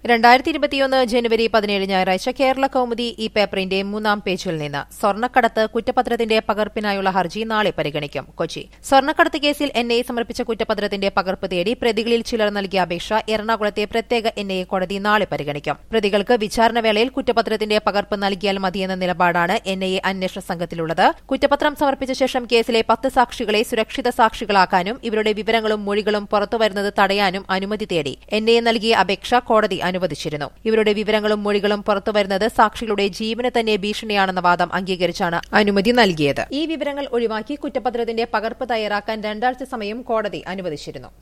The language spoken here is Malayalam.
രണ്ടായിരത്തി ഇരുപത്തിയൊന്ന് ജനുവരി പതിനേഴ് ഞായറാഴ്ച കേരള കൌമുദി ഈ പേപ്പറിന്റെ മൂന്നാം പേജിൽ നിന്ന് സ്വർണ്ണക്കടത്ത് കുറ്റപത്രത്തിന്റെ പകർപ്പിനായുള്ള ഹർജി നാളെ പരിഗണിക്കും കൊച്ചി സ്വർണ്ണക്കടത്ത് കേസിൽ എൻ ഐ സമർപ്പിച്ച കുറ്റപത്രത്തിന്റെ പകർപ്പ് തേടി പ്രതികളിൽ ചിലർ നൽകിയ അപേക്ഷ എറണാകുളത്തെ പ്രത്യേക എൻ ഐ കോടതി നാളെ പരിഗണിക്കും പ്രതികൾക്ക് വിചാരണവേളയിൽ കുറ്റപത്രത്തിന്റെ പകർപ്പ് നൽകിയാൽ മതിയെന്ന നിലപാടാണ് എൻ ഐ എ അന്വേഷണ സംഘത്തിലുള്ളത് കുറ്റപത്രം സമർപ്പിച്ച ശേഷം കേസിലെ പത്ത് സാക്ഷികളെ സുരക്ഷിത സാക്ഷികളാക്കാനും ഇവരുടെ വിവരങ്ങളും മൊഴികളും പുറത്തുവരുന്നത് തടയാനും അനുമതി തേടി എൻ ഐ എ നൽകിയ അപേക്ഷ കോടതി അനുവദിച്ചിരുന്നു ഇവരുടെ വിവരങ്ങളും മൊഴികളും പുറത്തുവരുന്നത് സാക്ഷികളുടെ ജീവന് തന്നെ ഭീഷണിയാണെന്ന വാദം അംഗീകരിച്ചാണ് അനുമതി നൽകിയത് ഈ വിവരങ്ങൾ ഒഴിവാക്കി കുറ്റപത്രത്തിന്റെ പകർപ്പ് തയ്യാറാക്കാൻ രണ്ടാഴ്ച സമയം കോടതി അനുവദിച്ചിരുന്നു